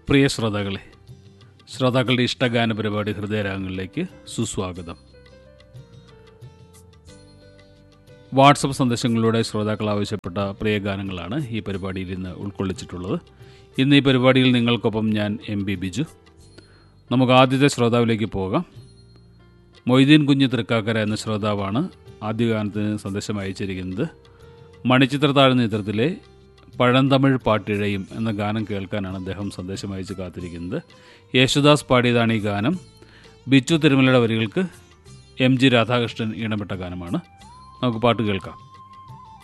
പ്രിയ ശ്രോതാക്കളെ ശ്രോതാക്കളുടെ ഇഷ്ടഗാന പരിപാടി ഹൃദയരാഗങ്ങളിലേക്ക് സുസ്വാഗതം വാട്സപ്പ് സന്ദേശങ്ങളിലൂടെ ശ്രോതാക്കൾ ആവശ്യപ്പെട്ട പ്രിയ ഗാനങ്ങളാണ് ഈ പരിപാടിയിൽ ഇന്ന് ഉൾക്കൊള്ളിച്ചിട്ടുള്ളത് ഇന്ന് ഈ പരിപാടിയിൽ നിങ്ങൾക്കൊപ്പം ഞാൻ എം ബി ബിജു നമുക്ക് ആദ്യത്തെ ശ്രോതാവിലേക്ക് പോകാം മൊയ്തീൻ കുഞ്ഞ് തൃക്കാക്കര എന്ന ശ്രോതാവാണ് ആദ്യ ഗാനത്തിന് സന്ദേശം അയച്ചിരിക്കുന്നത് മണിച്ചിത്രത്താഴ് നേതൃത്വത്തിലെ പഴന്തമിഴ് പാട്ടിഴയും എന്ന ഗാനം കേൾക്കാനാണ് അദ്ദേഹം സന്ദേശം അയച്ച് കാത്തിരിക്കുന്നത് യേശുദാസ് പാടിയതാണ് ഈ ഗാനം ബിച്ചു തിരുമലയുടെ വരികൾക്ക് എം ജി രാധാകൃഷ്ണൻ ഈണമിട്ട ഗാനമാണ് നമുക്ക് പാട്ട് കേൾക്കാം